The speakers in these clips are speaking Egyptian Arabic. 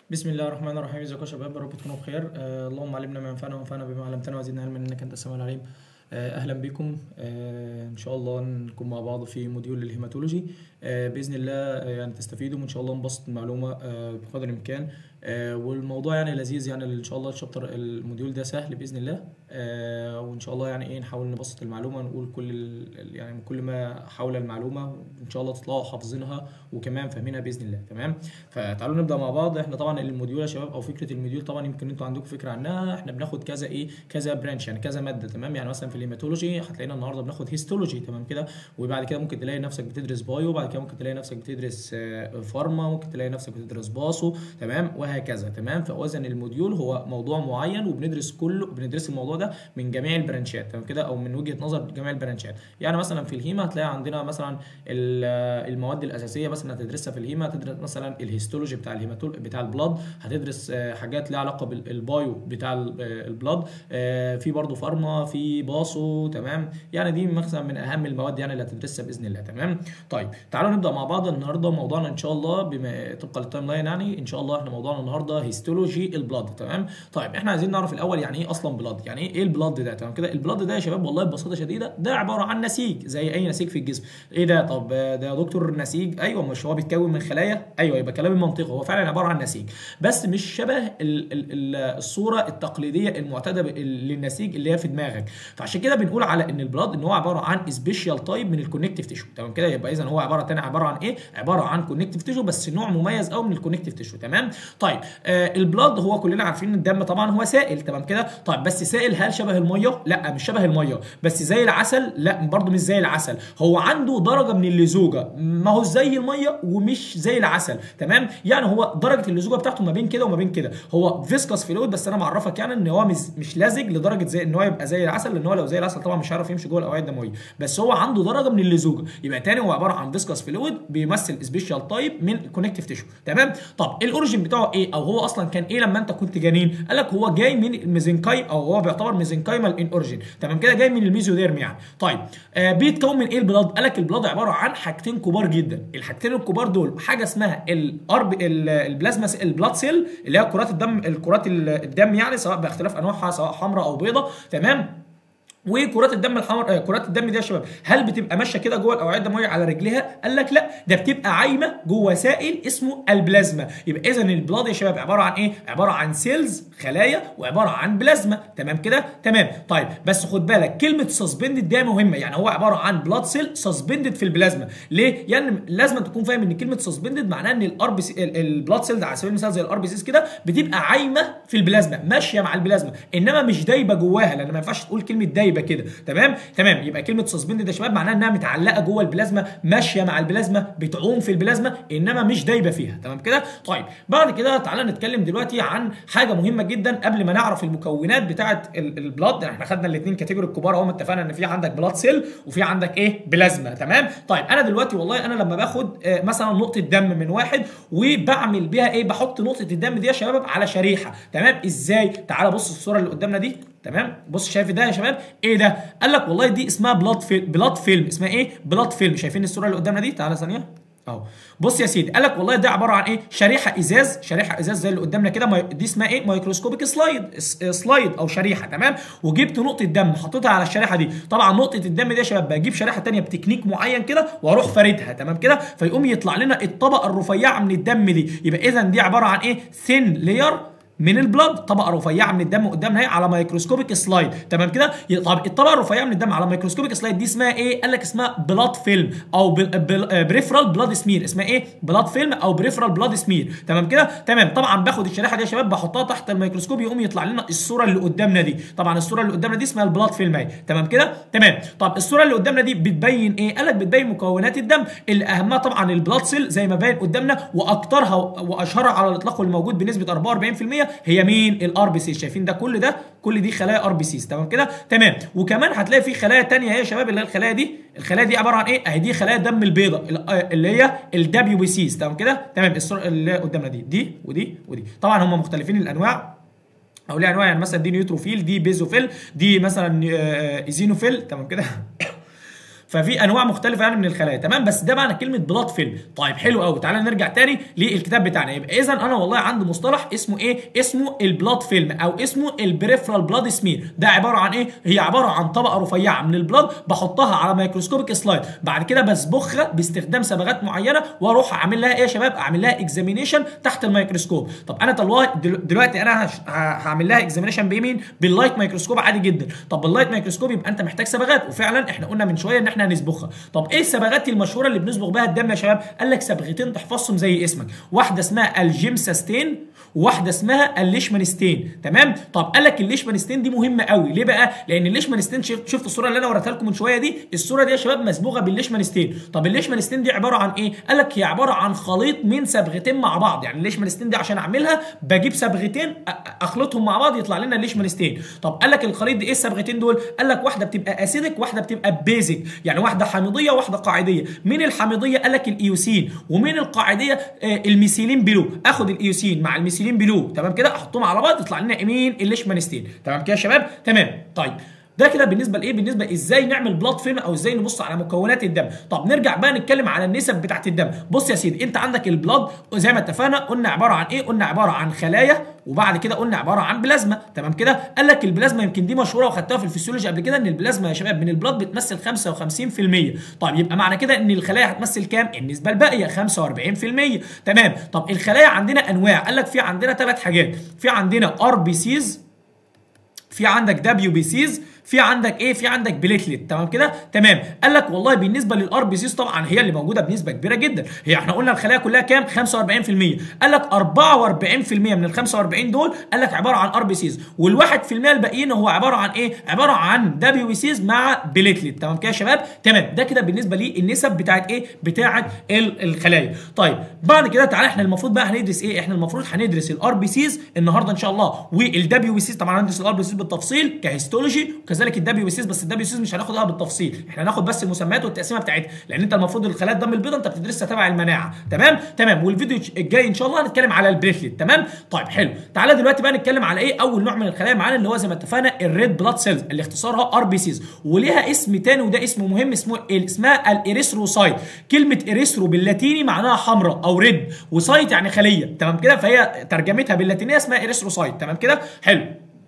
بسم الله الرحمن الرحيم ازيكم يا شباب يا رب تكونوا بخير آه اللهم علمنا ما ينفعنا وانفعنا بما علمتنا وزدنا علما انك انت السميع العليم آه اهلا بكم آه ان شاء الله نكون مع بعض في موديول الهيماتولوجي آه باذن الله آه يعني تستفيدوا وان شاء الله نبسط المعلومه آه بقدر الامكان آه والموضوع يعني لذيذ يعني ان شاء الله الشابتر الموديول ده سهل باذن الله آه وان شاء الله يعني ايه نحاول نبسط المعلومه نقول كل ال- يعني كل ما حول المعلومه ان شاء الله تطلعوا حافظينها وكمان فاهمينها باذن الله تمام فتعالوا نبدا مع بعض احنا طبعا الموديول يا شباب او فكره الموديول طبعا يمكن انتوا عندكم فكره عنها احنا بناخد كذا ايه كذا برانش يعني كذا ماده تمام يعني مثلا في الهيماتولوجي هتلاقينا النهارده بناخد هيستولوجي تمام كده وبعد كده ممكن تلاقي نفسك بتدرس بايو وبعد كده ممكن تلاقي نفسك بتدرس آه، فارما ممكن تلاقي نفسك بتدرس باصو تمام وهكذا تمام فاذا الموديول هو موضوع معين وبندرس كله بندرس الموضوع ده من جميع البرانشات تمام كده او من وجهه نظر جميع البرانشات يعني مثلا في الهيما هتلاقي عندنا مثلا ال- المواد الاساسيه مثلا هتدرسها في الهيما هتدرس مثلا الهيستولوجي بتاع الهيماتول بتاع البلاد هتدرس آه، حاجات ليها علاقه بالبايو بتاع ال- آه، البلاد آه، في برضه فارما في باصو تمام يعني دي مثلا من اهم المواد يعني اللي هتدرسها باذن الله تمام طيب تعالوا نبدا مع بعض النهارده موضوعنا ان شاء الله بما طبقا للتايم لاين يعني ان شاء الله احنا موضوعنا النهارده هيستولوجي البلاد تمام طيب احنا عايزين نعرف الاول يعني ايه اصلا بلاد يعني ايه البلاد ده تمام كده البلاد ده يا شباب والله ببساطه شديده ده عباره عن نسيج زي اي نسيج في الجسم ايه ده طب آه، ده يا دكتور نسيج ايوه مش هو بيتكون من خلايا ايوه يبقى كلامي منطقي هو فعلا عباره عن نسيج بس مش شبه ال ال ال الصوره التقليديه المعتاده ب- للنسيج اللي هي في دماغك فعشان كده بنقول على ان البلاد ان هو عباره عن سبيشال تايب من الكونكتيف تيشو تمام كده يبقى اذا هو عباره تاني عباره عن ايه عباره عن كونكتيف تيشو بس نوع مميز قوي من الكونكتيف تيشو تمام طيب آه البلاد هو كلنا عارفين ان الدم طبعا هو سائل تمام كده طيب بس سائل هل شبه الميه لا مش شبه الميه بس زي العسل لا برضه مش زي العسل هو عنده درجه من اللزوجه ما هو زي الميه ومش زي العسل تمام يعني هو درجه اللزوجه بتاعته ما بين كده وما بين كده هو فيسكس فلويد بس انا معرفك يعني ان هو مش, مش لزج لدرجه زي ان هو يبقى زي العسل لان هو لو زي العسل طبعا مش هيعرف يمشي جوه الاوعيه الدمويه بس هو عنده درجه من اللزوجه يبقى تاني هو عباره عن فيسكس فلويد بيمثل سبيشال تايب من الكونكتيف تيشو تمام طب الاوريجين بتاعه ايه او هو اصلا كان ايه لما انت كنت جنين قال لك هو جاي من الميزنكايم او هو بيعتبر ميزنكايمال ان اوريجين تمام كده جاي من الميزوديرم يعني طيب آه بيتكون من ايه البلاد قال لك البلاد عباره عن حاجتين كبار جدا الحاجتين الكبار دول حاجه اسمها الارب البلازما س- البلاد سيل اللي هي كرات الدم الكرات ال- الدم يعني سواء باختلاف انواعها سواء حمراء او بيضاء تمام وكرات الدم الحمر آه، كرات الدم دي يا شباب هل بتبقى ماشيه كده جوه الاوعيه الدمويه على رجلها قال لك لا ده بتبقى عايمه جوه سائل اسمه البلازما يبقى اذا البلاد يا شباب عباره عن ايه عباره عن سيلز خلايا وعباره عن بلازما تمام كده تمام طيب بس خد بالك كلمه سسبندد دي مهمه يعني هو عباره عن بلاد سيل سسبندد في البلازما ليه يعني لازم تكون فاهم ان كلمه سسبندد معناها ان الار بي البلاد سيل على سبيل المثال زي الار بي سيز كده بتبقى عايمه في البلازما ماشيه مع البلازما انما مش دايبه جواها لان ما ينفعش تقول كلمه دايبه كده تمام تمام يبقى كلمه سسبندد يا شباب معناها انها متعلقه جوه البلازما ماشيه مع البلازما بتعوم في البلازما انما مش دايبه فيها تمام كده طيب بعد كده تعالى نتكلم دلوقتي عن حاجه مهمه جدا قبل ما نعرف المكونات بتاعه ال- البلاد احنا خدنا الاثنين كاتيجوري الكبار اهو اتفقنا ان في عندك بلاد سيل وفي عندك ايه بلازما تمام طيب انا دلوقتي والله انا لما باخد آه، مثلا نقطه دم من واحد وبعمل بيها ايه بحط نقطه الدم دي يا شباب على شريحه تمام ازاي تعالى بص الصوره اللي قدامنا دي تمام بص شايف ده يا شباب ايه ده قال لك والله دي اسمها بلاد فيلم بلاد فيلم اسمها ايه بلاد فيلم شايفين الصوره اللي قدامنا دي تعالى ثانيه اهو بص يا سيدي قال لك والله ده عباره عن ايه شريحه ازاز شريحه ازاز زي اللي قدامنا كده ماي- دي اسمها ايه مايكروسكوبيك سلايد س- سلايد او شريحه تمام وجبت نقطه دم حطيتها على الشريحه دي طبعا نقطه الدم دي يا شباب بجيب شريحه تانية بتكنيك معين كده واروح فاردها تمام كده فيقوم يطلع لنا الطبقه الرفيعه من الدم دي يبقى اذا دي عباره عن ايه ثين لير من البلاد طبقه رفيعه من الدم قدامنا اهي على مايكروسكوبيك سلايد تمام كده ي- طب الطبقه الرفيعه من الدم على مايكروسكوبيك سلايد دي اسمها ايه قال لك اسمها بلاد فيلم او بريفرال بلاد سمير اسمها ايه بلاد فيلم او بريفرال بلاد سمير تمام كده تمام طبعا باخد الشريحه دي يا شباب بحطها تحت الميكروسكوب يقوم يطلع لنا الصوره اللي قدامنا دي طبعا الصوره اللي قدامنا دي اسمها البلاد فيلم اهي تمام كده تمام طب الصوره اللي قدامنا دي بتبين ايه قال لك بتبين مكونات الدم اللي اهمها طبعا البلاد سيل زي ما باين قدامنا واكترها واشهرها على الاطلاق والموجود بنسبه 44% هي مين الار بي سيز شايفين ده كل ده كل دي خلايا ار بي سيز تمام كده تمام وكمان هتلاقي في خلايا تانية اهي يا شباب اللي هي الخلايا دي الخلايا دي عباره عن ايه اهي دي خلايا دم البيضاء ال- آه، اللي هي الدبليو بي سيز تمام كده تمام الصوره اللي قدامنا دي دي ودي ودي طبعا هم مختلفين الانواع او ليه انواع يعني مثلا دي نيوتروفيل دي بيزوفيل دي مثلا آه، ايزينوفيل تمام كده ففي انواع مختلفه يعني من الخلايا تمام بس ده معنى كلمه بلاد فيلم طيب حلو قوي تعالى نرجع تاني للكتاب بتاعنا يبقى اذا انا والله عندي مصطلح اسمه ايه اسمه البلاد فيلم او اسمه البريفرال بلاد سمير ده عباره عن ايه هي عباره عن طبقه رفيعه من البلاد بحطها على ميكروسكوبيك سلايد بعد كده بصبخها باستخدام صبغات معينه واروح اعمل لها ايه يا شباب اعمل لها اكزامينيشن تحت الميكروسكوب طب انا طلوع دلوقتي انا هعمل لها اكزامينيشن بمين باللايت ميكروسكوب عادي جدا طب باللايت ميكروسكوب يبقى انت محتاج صبغات وفعلا احنا قلنا من شويه ان احنا هنصبغها طب ايه الصبغات المشهوره اللي بنصبغ بها الدم يا شباب قال لك صبغتين تحفظهم زي اسمك واحده اسمها الجيمساستين وواحده اسمها الليشمانستين تمام طب قال لك الليشمانستين دي مهمه قوي ليه بقى لان الليشمانستين شفت الصوره اللي انا وريتها لكم من شويه دي الصوره دي يا شباب مصبوغه بالليشمانستين طب الليشمانستين دي عباره عن ايه قال لك هي عباره عن خليط من صبغتين مع بعض يعني الليشمانستين دي عشان اعملها بجيب صبغتين اخلطهم مع بعض يطلع لنا الليشمانستين طب قال لك الخليط دي ايه الصبغتين دول قال لك واحده بتبقى اسيدك واحده بتبقى بيزك يعني واحده حامضيه وواحده قاعديه من الحامضيه قال لك الايوسين ومن القاعديه آه الميثيلين بلو اخد الايوسين مع الميثيلين بلو تمام كده احطهم على بعض يطلع لنا مين الليشمانستين تمام كده يا شباب تمام طيب ده كده بالنسبه لايه بالنسبه ازاي نعمل بلاد فيلم او ازاي نبص على مكونات الدم طب نرجع بقى نتكلم على النسب بتاعت الدم بص يا سيدي انت عندك البلاد زي ما اتفقنا قلنا عباره عن ايه قلنا عباره عن خلايا وبعد كده قلنا عباره عن بلازما تمام كده قال لك البلازما يمكن دي مشهوره وخدتها في الفسيولوجي قبل كده ان البلازما يا شباب من البلاد بتمثل 55% طيب يبقى معنى كده ان الخلايا هتمثل كام النسبه الباقيه 45% تمام طب الخلايا عندنا انواع قال لك في عندنا ثلاث حاجات في عندنا ار بي سيز في عندك دبليو بي سيز في عندك ايه في عندك بليتلت تمام كده تمام قال لك والله بالنسبه للار بي سيز طبعا هي اللي موجوده بنسبه كبيره جدا هي احنا قلنا الخلايا كلها كام 45% قال لك 44% من ال 45 دول قال لك عباره عن ار بي سيز وال1% الباقيين هو عباره عن ايه عباره عن دبليو بي سيز مع بليتلت تمام كده يا شباب تمام ده كده بالنسبه للنسب بتاعت ايه بتاعت الخلايا طيب بعد كده تعالى احنا المفروض بقى هندرس ايه احنا المفروض هندرس الار بي سيز النهارده ان شاء الله والدبليو بي سيز طبعا هندرس الار بي سيز بالتفصيل كهيستولوجي وكذلك الدبليو بي سيز بس الدبليو سيز مش هناخدها بالتفصيل احنا هناخد بس المسميات والتقسيمه بتاعتها لان انت المفروض الخلايا الدم البيضاء انت بتدرسها تبع المناعه تمام تمام والفيديو الجاي ان شاء الله هنتكلم على البريتلت تمام طيب حلو تعالى دلوقتي بقى نتكلم على ايه اول نوع من الخلايا معانا اللي هو زي ما اتفقنا الريد بلاد سيلز اللي اختصارها ار بي سيز وليها اسم تاني وده اسم مهم اسمه اسمها الاريثروسايت كلمه اريثرو باللاتيني معناها حمراء او ريد وسايت يعني خليه تمام كده فهي ترجمتها باللاتينيه اسمها اريثروسايت تمام كده حلو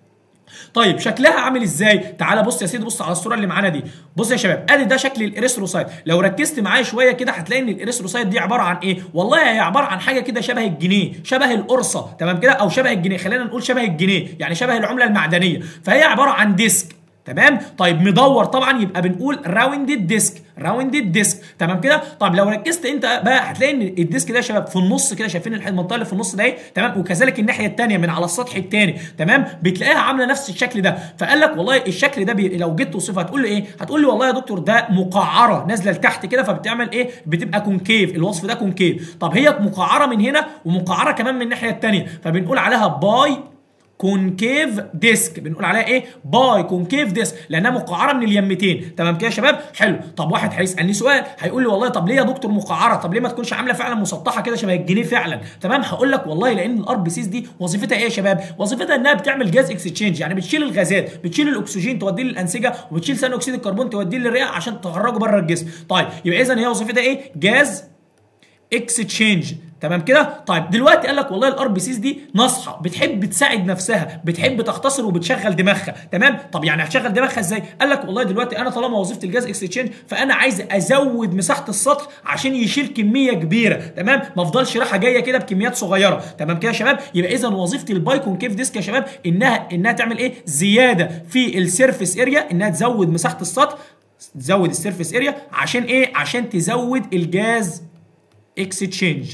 طيب شكلها عامل ازاي تعالى بص يا سيدي بص على الصوره اللي معانا دي بص يا شباب ادي ده شكل الاريثروسايت لو ركزت معايا شويه كده هتلاقي ان الاريثروسايت دي عباره عن ايه والله هي عباره عن حاجه كده شبه الجنيه شبه القرصه تمام كده او شبه الجنيه خلينا نقول شبه الجنيه يعني شبه العمله المعدنيه فهي عباره عن ديسك تمام طيب مدور طبعا يبقى بنقول راوندد ديسك راوندد ديسك تمام كده طب لو ركزت انت بقى هتلاقي ان الديسك ده يا شباب في النص كده شايفين المنطقه اللي في النص ده تمام وكذلك الناحيه الثانيه من على السطح الثاني تمام بتلاقيها عامله نفس الشكل ده فقال لك والله الشكل ده بي... لو جيت توصفها هتقول لي ايه هتقول لي والله يا دكتور ده مقعره نازله لتحت كده فبتعمل ايه بتبقى كونكيف الوصف ده كونكيف طب هي مقعره من هنا ومقعره كمان من الناحيه الثانيه فبنقول عليها باي كونكيف ديسك بنقول عليها ايه باي كونكيف ديسك لانها مقعره من اليمتين تمام كده يا شباب حلو طب واحد هيسالني سؤال هيقول لي والله طب ليه يا دكتور مقعره طب ليه ما تكونش عامله فعلا مسطحه كده شبه الجنيه فعلا تمام هقول لك والله لان الار بي سيز دي وظيفتها ايه يا شباب وظيفتها انها بتعمل جاز اكسشينج يعني بتشيل الغازات بتشيل الاكسجين توديه للانسجه وبتشيل ثاني اكسيد الكربون توديه للرئه عشان تخرجه بره الجسم طيب يبقى اذا هي وظيفتها ايه جاز اكسشينج تمام كده طيب دلوقتي قال لك والله الار بي سيز دي ناصحه بتحب تساعد نفسها بتحب تختصر وبتشغل دماغها تمام طب يعني هتشغل دماغها ازاي قال لك والله دلوقتي انا طالما وظيفه الجاز اكسشينج فانا عايز ازود مساحه السطح عشان يشيل كميه كبيره تمام ما افضلش راحه جايه كده بكميات صغيره تمام كده يا شباب يبقى اذا وظيفه البايكون كيف ديسك يا شباب انها انها تعمل ايه زياده في السيرفيس اريا انها تزود مساحه السطح تزود السيرفيس اريا عشان ايه عشان تزود الجاز اكسشينج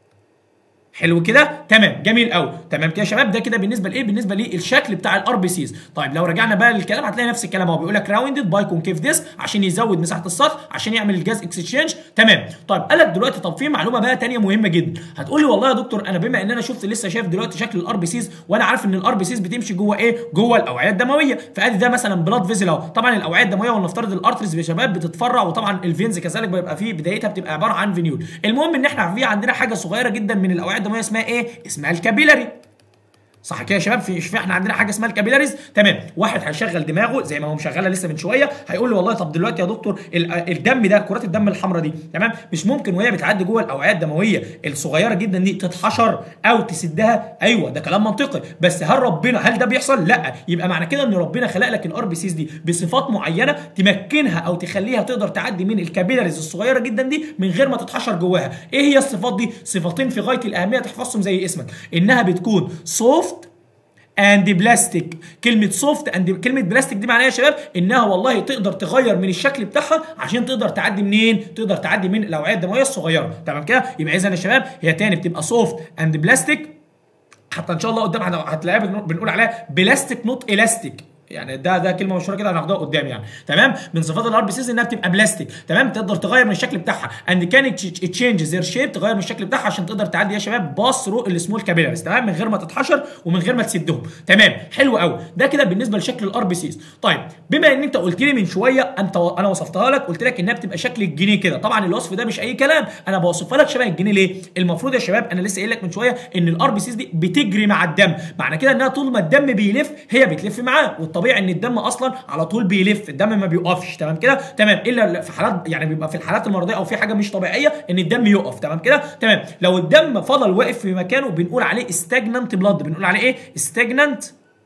حلو كده تمام جميل قوي تمام كده يا شباب ده كده بالنسبه لايه بالنسبه للشكل بتاع الار بي سيز طيب لو رجعنا بقى للكلام هتلاقي نفس الكلام هو بيقول لك راوندد باي كونكيف ديسك عشان يزود مساحه السطح عشان يعمل الجاز اكسشينج تمام طيب قال لك دلوقتي طب في معلومه بقى ثانيه مهمه جدا هتقول لي والله يا دكتور انا بما ان انا شفت لسه شايف دلوقتي شكل الار بي سيز وانا عارف ان الار بي سيز بتمشي جوه ايه جوه الاوعيه الدمويه فادي ده مثلا بلاد فيزل اهو طبعا الاوعيه الدمويه ولنفترض الارتريز يا شباب بتتفرع وطبعا الفينز كذلك بيبقى فيه بدايتها بتبقى عباره عن فينيول المهم ان احنا في عندنا حاجه صغيره جدا من الاوعيه الدمويه اسمها ايه اسمها الكابيلاري صح كده يا شباب في في احنا عندنا حاجه اسمها الكابيلاريز تمام واحد هيشغل دماغه زي ما هو مشغلها لسه من شويه هيقول له والله طب دلوقتي يا دكتور ال- الدم ده كرات الدم الحمراء دي تمام مش ممكن وهي بتعدي جوه الاوعيه الدمويه الصغيره جدا دي تتحشر او تسدها ايوه ده كلام منطقي بس هل ربنا هل ده بيحصل لا يبقى معنى كده ان ربنا خلق لك الار بي سيز دي بصفات معينه تمكنها او تخليها تقدر تعدي من الكابيلاريز الصغيره جدا دي من غير ما تتحشر جواها ايه هي الصفات دي صفتين في غايه الاهميه تحفظهم زي اسمك انها بتكون سوفت اند بلاستيك كلمه سوفت اند كلمه بلاستيك دي معناها يا شباب انها والله تقدر تغير من الشكل بتاعها عشان تقدر تعدي منين تقدر تعدي من الاوعيه الدمويه الصغيره تمام كده يبقى اذا يا شباب هي تاني بتبقى سوفت اند بلاستيك حتى ان شاء الله قدام هتلاقيها بنقول- بنقول عليها بلاستيك نوت الاستيك يعني ده ده كلمه مشهوره كده هناخدها قدام يعني تمام من صفات الار بي سيز انها بتبقى بلاستيك تمام تقدر تغير من الشكل بتاعها اند كان تشينج زير شيب تغير من الشكل بتاعها عشان تقدر تعدي يا شباب باص رو السمول كابيلاريز تمام من غير ما تتحشر ومن غير ما تسدهم تمام حلو قوي ده كده بالنسبه لشكل الار بي سيز طيب بما ان انت قلت لي من شويه انت انا وصفتها لك قلت لك انها بتبقى شكل الجنيه كده طبعا الوصف ده مش اي كلام انا بوصفها لك شبه الجنيه ليه المفروض يا شباب انا لسه قايل لك من شويه ان الار بي سيز دي بتجري مع الدم معنى كده انها طول ما الدم بيلف هي بتلف معاه والطبيعي ان الدم اصلا على طول بيلف الدم ما بيوقفش تمام كده تمام الا في حالات يعني بيبقى في الحالات المرضيه او في حاجه مش طبيعيه ان الدم يقف تمام كده تمام لو الدم فضل واقف في مكانه بنقول عليه استجننت بلاد بنقول عليه ايه استجننت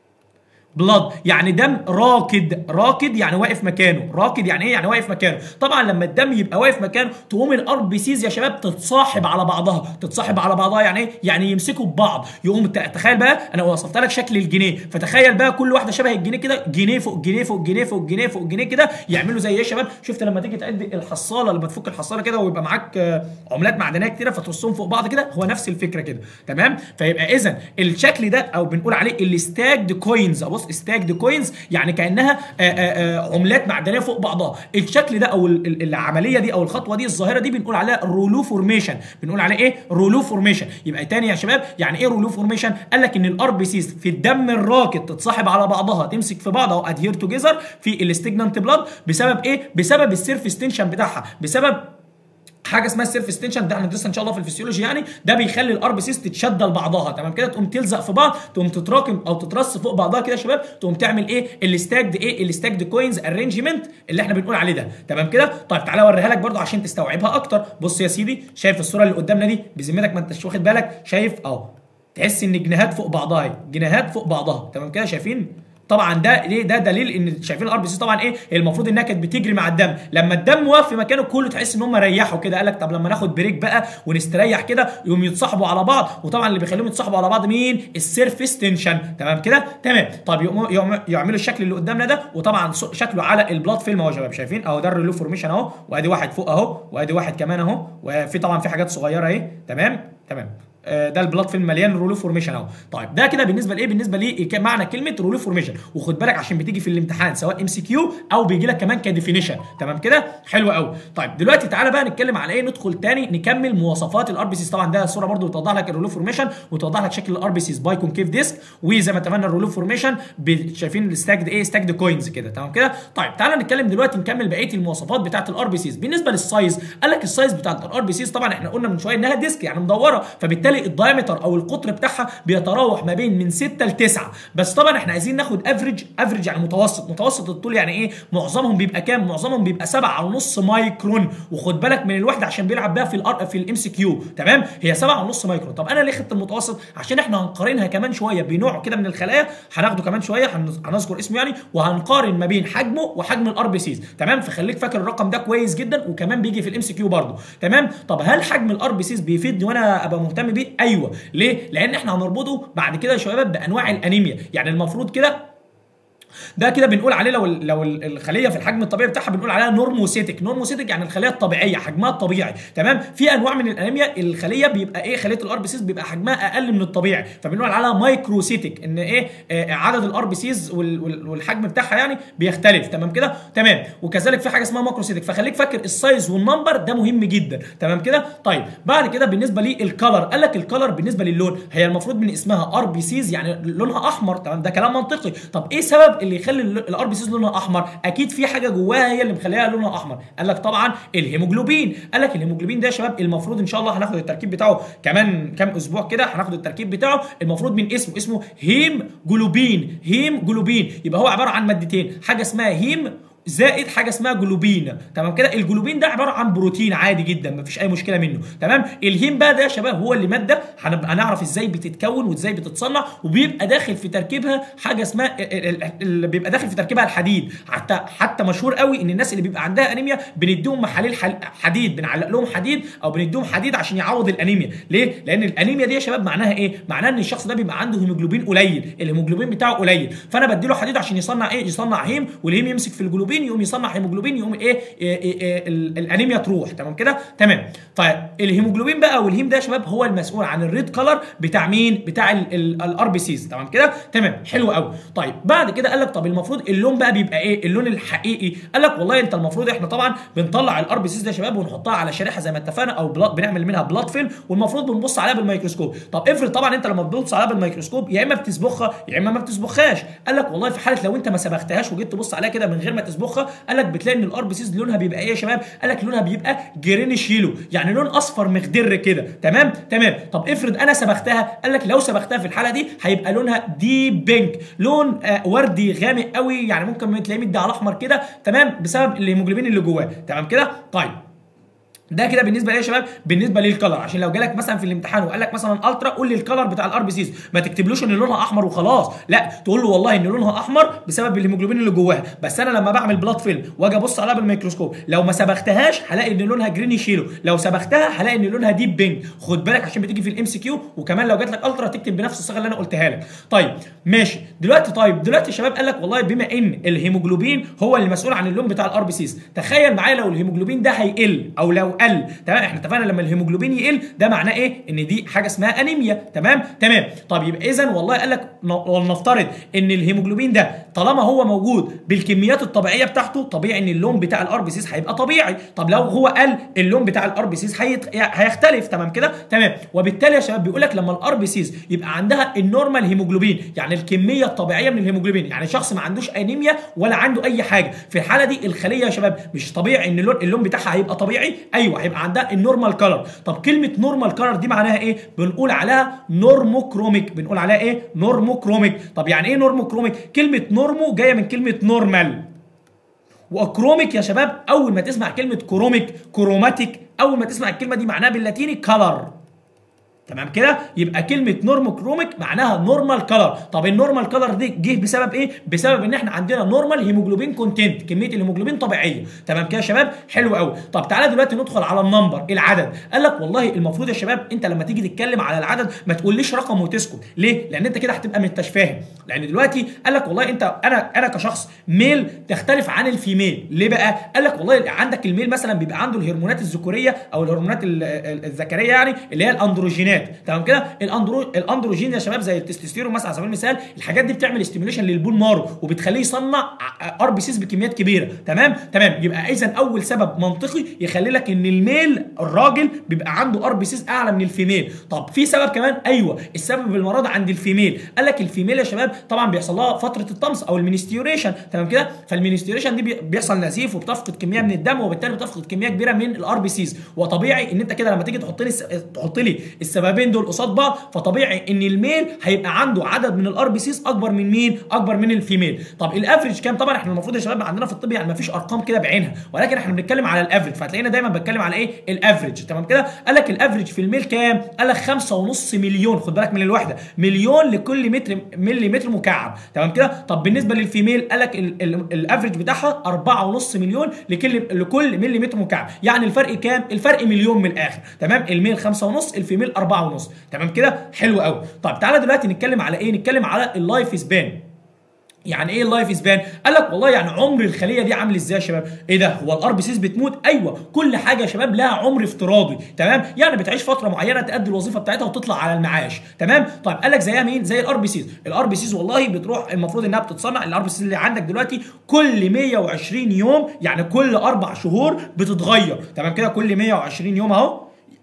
بلاد يعني دم راكد راكد يعني واقف مكانه راكد يعني ايه يعني واقف مكانه طبعا لما الدم يبقى واقف مكانه تقوم الار بي سيز يا شباب تتصاحب على بعضها تتصاحب على بعضها يعني ايه يعني يمسكوا ببعض يقوم ت- تخيل بقى انا وصفت لك شكل الجنيه فتخيل بقى كل واحده شبه الجنيه كده جنيه فوق جنيه فوق جنيه فوق جنيه فوق جنيه كده يعملوا زي ايه يا شباب شفت لما تيجي تعد الحصاله لما تفك الحصاله كده ويبقى معاك آه، عملات معدنيه كتيره فترصهم فوق بعض كده هو نفس الفكره كده تمام فيبقى اذا الشكل ده او بنقول عليه الاستاجد كوينز ابص استاجد كوينز يعني كانها آه، آه، آه، عملات معدنيه فوق بعضها الشكل ده او ال- ال- العمليه دي او الخطوه دي الظاهره دي بنقول عليها رولو فورميشن بنقول عليه ايه رولو فورميشن يبقى تاني يا شباب يعني ايه رولو فورميشن قال لك ان الار بي سيز في الدم الراكد تتصاحب على بعضها تمسك في بعضها وادهير توجذر في الاستجنانت بلاد بسبب ايه بسبب السيرفيس تنشن بتاعها بسبب حاجه اسمها السيرفيس تنشن ده هندرسها ان شاء الله في الفسيولوجي يعني ده بيخلي الار بي سيز تتشد لبعضها تمام كده تقوم تلزق في بعض تقوم تتراكم او تترص فوق بعضها كده يا شباب تقوم تعمل ايه الاستاجد ايه الاستاجد كوينز ارينجمنت اللي احنا بنقول عليه ده تمام كده طيب تعالى اوريها لك برضو عشان تستوعبها اكتر بص يا سيدي شايف الصوره اللي قدامنا دي بذمتك ما انتش واخد بالك شايف اهو تحس ان جنيهات فوق بعضها اهي جنيهات فوق بعضها تمام كده شايفين طبعا ده ليه ده دليل ان شايفين الار بي سي طبعا ايه المفروض انها كانت بتجري مع الدم لما الدم وقف في مكانه كله تحس ان هم ريحوا كده قال لك طب لما ناخد بريك بقى ونستريح كده يقوم يتصاحبوا على بعض وطبعا اللي بيخليهم يتصاحبوا على بعض مين السيرفيس تنشن تمام كده تمام طب يقوموا- يقوموا- يعملوا الشكل اللي قدامنا ده وطبعا س- شكله على البلاد فيلم اهو يا شباب شايفين اهو ده الريلو فورميشن اهو وادي واحد فوق اهو وادي واحد كمان اهو وفي طبعا في حاجات صغيره اهي تمام تمام آه، ده البلاد فيلم مليان رولو فورميشن اهو طيب ده كده بالنسبه لايه بالنسبه ليه ك- معنى كلمه رولو فورميشن وخد بالك عشان بتيجي في الامتحان سواء ام سي كيو او بيجي لك كمان كديفينيشن تمام كده حلو قوي طيب دلوقتي تعالى بقى نتكلم على ايه ندخل تاني نكمل مواصفات الار بي سيز طبعا ده صوره برده بتوضح لك الرولو فورميشن وتوضح لك شكل الار بي سيز باي كونكيف ديسك وزي ما اتفقنا الرولو فورميشن ب- شايفين الستاجد ايه ستاجد كوينز كده تمام كده طيب تعالى نتكلم دلوقتي نكمل بقيه المواصفات بتاعه الار بي سيز بالنسبه للسايز قال لك السايز بتاعه الار بي سيز طبعا احنا قلنا من شويه انها ديسك يعني مدوره فبالتالي الدايمتر او القطر بتاعها بيتراوح ما بين من 6 ل 9 بس طبعا احنا عايزين ناخد افريج افريج يعني متوسط متوسط الطول يعني ايه معظمهم بيبقى كام معظمهم بيبقى 7 ونص مايكرون وخد بالك من الوحده عشان بيلعب بيها في الار في الام سي كيو تمام هي 7 ونص مايكرون طب انا ليه خدت المتوسط عشان احنا هنقارنها كمان شويه بنوع كده من الخلايا هناخده كمان شويه هن- هنذكر اسمه يعني وهنقارن ما بين حجمه وحجم الار بي سيز تمام فخليك فاكر الرقم ده كويس جدا وكمان بيجي في الام سي كيو برضه تمام طب هل حجم الار بي سيز بيفيدني وانا ابقى مهتم بيه ايوه ليه لان احنا هنربطه بعد كده يا شباب بانواع الانيميا يعني المفروض كده ده كده بنقول عليه لو ال- لو ال- الخليه في الحجم الطبيعي بتاعها بنقول عليها نورموسيتك نورموسيتك يعني الخليه الطبيعيه حجمها الطبيعي تمام في انواع من الانيميا الخليه بيبقى ايه خليه الار بي سيز بيبقى حجمها اقل من الطبيعي فبنقول عليها مايكروسيتك ان ايه آه عدد الار بي سيز والحجم بتاعها يعني بيختلف تمام كده تمام وكذلك في حاجه اسمها ماكروسيتك فخليك فاكر السايز والنمبر ده مهم جدا تمام كده طيب بعد كده بالنسبه للكلر قال لك الكلر بالنسبه للون هي المفروض من اسمها ار بي سيز يعني لونها احمر تمام ده كلام منطقي طب ايه سبب اللي يخلي الار بي سيز لونها احمر اكيد في حاجه جواها هي اللي مخليها لونها احمر قال لك طبعا الهيموجلوبين قال لك الهيموجلوبين ده يا شباب المفروض ان شاء الله هناخد التركيب بتاعه كمان كام اسبوع كده هناخد التركيب بتاعه المفروض من اسمه اسمه هيم جلوبين هيم جلوبين يبقى هو عباره عن مادتين حاجه اسمها هيم زائد حاجه اسمها جلوبين تمام كده الجلوبين ده عباره عن بروتين عادي جدا مفيش اي مشكله منه تمام الهيم بقى ده يا شباب هو اللي ماده هنبقى نعرف ازاي بتتكون وازاي بتتصنع وبيبقى داخل في تركيبها حاجه اسمها اللي بيبقى داخل في تركيبها الحديد حتى حتى مشهور قوي ان الناس اللي بيبقى عندها انيميا بنديهم محاليل حديد بنعلق لهم حديد او بنديهم حديد عشان يعوض الانيميا ليه لان الانيميا دي يا شباب معناها ايه معناها ان الشخص ده بيبقى عنده هيموجلوبين قليل الهيموجلوبين بتاعه قليل فانا بديله حديد عشان يصنع ايه يصنع هيم والهيم يمسك في الجلوبين يقوم يصنع هيموجلوبين يقوم ايه, إيه, إيه, إيه الانيميا تروح تمام كده تمام فالهيموجلوبين بقى والهيم ده يا شباب هو المسؤول عن الريد كلر بتاع مين بتاع الار بي سيز تمام كده تمام حلو قوي طيب بعد كده قال لك طب المفروض اللون بقى بيبقى ايه اللون الحقيقي قال لك والله انت المفروض احنا طبعا بنطلع الار بي سيز ده يا شباب ونحطها على شريحه زي ما اتفقنا او بنعمل منها بلاد فيلم والمفروض بنبص عليها بالميكروسكوب طب افرض طبعا انت لما بتبص عليها بالميكروسكوب يا اما بتسبخها يا اما ما بتسبخهاش قال لك والله في حاله لو انت ما سبختهاش وجيت تبص عليها كده من غير ما تسبخها قال لك بتلاقي ان الار بي سيز لونها بيبقى ايه يا شباب قال لك لونها بيبقى جرينش يلو يعني لون اصفر مخضر كده تمام تمام طب افرض انا سبختها قال لك لو سبختها في الحاله دي هيبقى لونها ديب بينك لون آه وردي غامق قوي يعني ممكن تلاقيه مدي على احمر كده تمام بسبب الهيموجلوبين اللي جواه تمام كده طيب ده كده بالنسبه ليه يا شباب بالنسبه للكلر عشان لو جالك مثلا في الامتحان وقال لك مثلا الترا قول لي الكلر بتاع الار بي سيز ما تكتبلوش ان لونها احمر وخلاص لا تقول له والله ان لونها احمر بسبب الهيموجلوبين اللي جواها بس انا لما بعمل بلاد فيلم واجي ابص عليها بالميكروسكوب لو ما سبختهاش هلاقي ان لونها جريني شيلو لو سبختها هلاقي ان لونها ديب بينك خد بالك عشان بتيجي في الام سي كيو وكمان لو جات لك الترا تكتب بنفس الصيغه اللي انا قلتها لك طيب ماشي دلوقتي طيب دلوقتي الشباب قال لك والله بما ان الهيموجلوبين هو اللي مسؤول عن اللون بتاع الار بي سيز تخيل معايا لو الهيموجلوبين ده هيقل او لو قل تمام احنا اتفقنا لما الهيموجلوبين يقل ده معناه ايه ان دي حاجه اسمها انيميا تمام تمام طب يبقى اذا والله قال لك ولنفترض ان الهيموجلوبين ده طالما هو موجود بالكميات الطبيعيه بتاعته طبيعي ان اللون بتاع الار بي سيز هيبقى طبيعي طب لو هو قل اللون بتاع الار بي سيز هيختلف تمام كده تمام وبالتالي يا شباب بيقول لك لما الار بي سيز يبقى عندها النورمال هيموجلوبين يعني الكميه الطبيعيه من الهيموجلوبين يعني شخص ما عندوش انيميا ولا عنده اي حاجه في الحاله دي الخليه يا شباب مش طبيعي ان اللون اللون بتاعها هيبقى طبيعي ايوه هيبقى عندها النورمال كلر طب كلمه نورمال كلر دي معناها ايه بنقول عليها نورموكروميك بنقول عليها ايه نورموكروميك طب يعني ايه نورموكروميك كلمه نورمو جايه من كلمه نورمال وكروميك يا شباب اول ما تسمع كلمه كروميك كروماتيك اول ما تسمع الكلمه دي معناها باللاتيني كلر تمام كده يبقى كلمه نورموكروميك معناها نورمال كلر طب النورمال كلر دي جه بسبب ايه بسبب ان احنا عندنا نورمال هيموجلوبين كونتنت كميه الهيموجلوبين طبيعيه تمام كده يا شباب حلو قوي طب تعالى دلوقتي ندخل على النمبر العدد قال لك والله المفروض يا شباب انت لما تيجي تتكلم على العدد ما تقوليش رقم وتسكت ليه لان انت كده هتبقى ما انتش فاهم لان دلوقتي قال لك والله انت انا انا كشخص ميل تختلف عن الفيميل ليه بقى قال لك والله عندك الميل مثلا بيبقى عنده الهرمونات الذكوريه او الهرمونات الذكريه يعني اللي هي الاندروجينات تمام كده الاندرو الاندروجين يا شباب زي التستوستيرون مثلا على سبيل المثال الحاجات دي بتعمل ستيميوليشن للبون مارو وبتخليه يصنع ار بي سيز بكميات كبيره تمام تمام يبقى اذا اول سبب منطقي يخلي لك ان الميل الراجل بيبقى عنده ار بي سيز اعلى من الفيميل طب في سبب كمان ايوه السبب المرض عند الفيميل قال لك الفيميل يا شباب طبعا بيحصل لها فتره الطمس او المينستيوريشن تمام كده فالمينستيوريشن دي بيحصل نزيف وبتفقد كميه من الدم وبالتالي بتفقد كميه كبيره من الار بي سيز وطبيعي ان انت كده لما تيجي تحط لي تحط لي السببين دول قصاد بعض فطبيعي ان الميل هيبقى عنده عدد من الار بي سيز اكبر من مين اكبر من الفيميل طب الافريج كام طبعا احنا المفروض يا شباب عندنا في الطب يعني ما فيش ارقام كده بعينها ولكن احنا بنتكلم على الافريج فهتلاقينا دايما بتكلم على ايه الافريج تمام كده قال لك الافريج في الميل كام قال لك 5.5 مليون خد بالك من الوحده مليون لكل متر ملي متر مكعب تمام كده طب بالنسبه للفيميل قال لك الافريج بتاعها 4.5 مليون لكل لكل ملي متر مكعب يعني الفرق كام الفرق مليون من الاخر تمام الميل 5.5 الفيميل 4.5 تمام كده حلو قوي طب تعالى دلوقتي نتكلم على ايه نتكلم على اللايف سبان يعني ايه اللايف سبان؟ قال لك والله يعني عمر الخليه دي عامل ازاي يا شباب؟ ايه ده؟ هو الار بي سيز بتموت؟ ايوه كل حاجه يا شباب لها عمر افتراضي تمام؟ يعني بتعيش فتره معينه تأدي الوظيفه بتاعتها وتطلع على المعاش تمام؟ طيب قال لك زيها مين؟ زي الار بي سيز، الار بي سيز والله بتروح المفروض انها بتتصنع الار بي سيز اللي عندك دلوقتي كل 120 يوم يعني كل اربع شهور بتتغير تمام كده كل 120 يوم اهو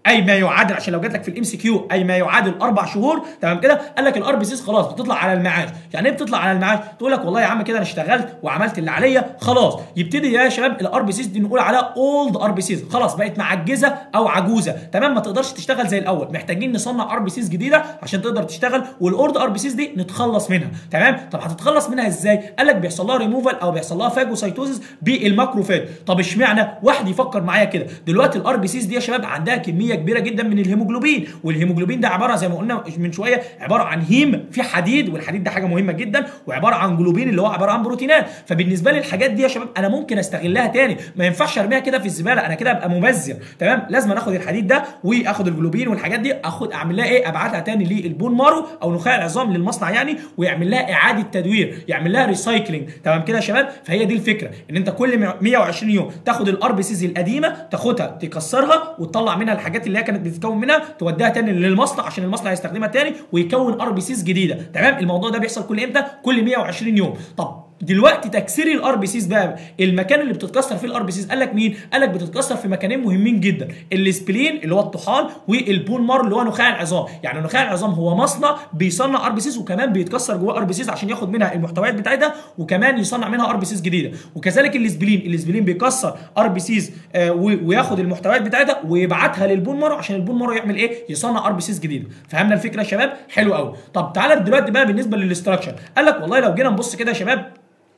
اي ما يعادل عشان لو جات لك في الام سي كيو اي ما يعادل اربع شهور تمام كده قال لك الار بي سيز خلاص بتطلع على المعاش يعني ايه بتطلع على المعاش تقول لك والله يا عم كده انا اشتغلت وعملت اللي عليا خلاص يبتدي يا شباب الار بي سيز دي نقول عليها اولد ار بي سيز خلاص بقت معجزه او عجوزه تمام ما تقدرش تشتغل زي الاول محتاجين نصنع ار بي سيز جديده عشان تقدر تشتغل والاولد ار بي سيز دي نتخلص منها تمام طب هتتخلص منها ازاي قال لك بيحصل لها ريموفال او بيحصل لها فاجوسايتوزيس بالماكروفاج طب اشمعنى واحد يفكر معايا كده دلوقتي الار بي سيز دي يا شباب عندها كميه كبيره جدا من الهيموجلوبين والهيموجلوبين ده عباره زي ما قلنا من شويه عباره عن هيم في حديد والحديد ده حاجه مهمه جدا وعباره عن جلوبين اللي هو عباره عن بروتينات فبالنسبه لي الحاجات دي يا شباب انا ممكن استغلها تاني ما ينفعش ارميها كده في الزباله انا كده ابقى مبذر تمام لازم اخد الحديد ده واخد الجلوبين والحاجات دي اخد اعمل لها ايه ابعتها تاني للبون مارو او نخاع العظام للمصنع يعني ويعمل لها اعاده تدوير يعمل لها ريسايكلينج تمام كده يا شباب فهي دي الفكره ان انت كل 120 يوم تاخد الار بي سيز القديمه تاخدها تكسرها وتطلع منها الحاجات اللي هي كانت بتتكون منها توديها تاني للمصنع عشان المصنع يستخدمها تاني ويكون ار بي سيز جديده تمام الموضوع ده بيحصل كل امتى كل 120 يوم طب دلوقتي تكسير الار بي سيز بقى المكان اللي بتتكسر فيه الار بي سيز قال لك مين؟ قال لك بتتكسر في مكانين مهمين جدا السبلين اللي هو الطحال والبون مار اللي هو نخاع العظام يعني نخاع العظام هو مصنع بيصنع ار بي سيز وكمان بيتكسر جواه ار بي سيز عشان ياخد منها المحتويات بتاعتها وكمان يصنع منها ار بي سيز جديده وكذلك السبلين السبلين بيكسر ار بي سيز آه وياخد المحتويات بتاعتها ويبعتها للبون مارو عشان البون مارو يعمل ايه؟ يصنع ار بي سيز جديده فهمنا الفكره يا شباب؟ حلو قوي طب تعالى دلوقتي بقى بالنسبه للاستراكشر قال لك والله لو جينا نبص كده يا شباب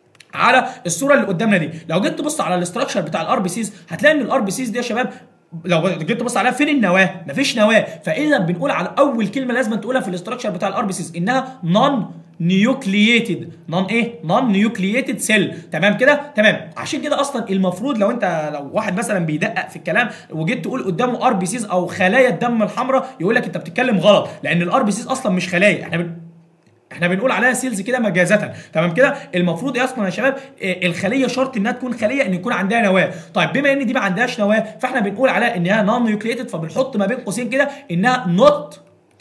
على الصوره اللي قدامنا دي لو جيت تبص على الاستراكشر بتاع الار بي سيز هتلاقي ان الار بي سيز دي يا شباب لو جيت تبص عليها فين النواه مفيش نواه فاذا بنقول على اول كلمه لازم تقولها في الاستراكشر بتاع الار بي سيز انها نون نيوكلييتد نون ايه نون نيوكلييتد سيل تمام كده تمام عشان كده اصلا المفروض لو انت لو واحد مثلا بيدقق في الكلام وجيت تقول قدامه ار بي سيز او خلايا الدم الحمراء يقول لك انت بتتكلم غلط لان الار بي سيز اصلا مش خلايا احنا بن... احنا بنقول عليها سيلز كده مجازة تمام كده المفروض اصلا يا شباب الخليه شرط انها تكون خليه ان يكون عندها نواه طيب بما ان دي ما عندهاش نواه فاحنا بنقول عليها انها نون نيوكليتد فبنحط ما بين قوسين كده انها نوت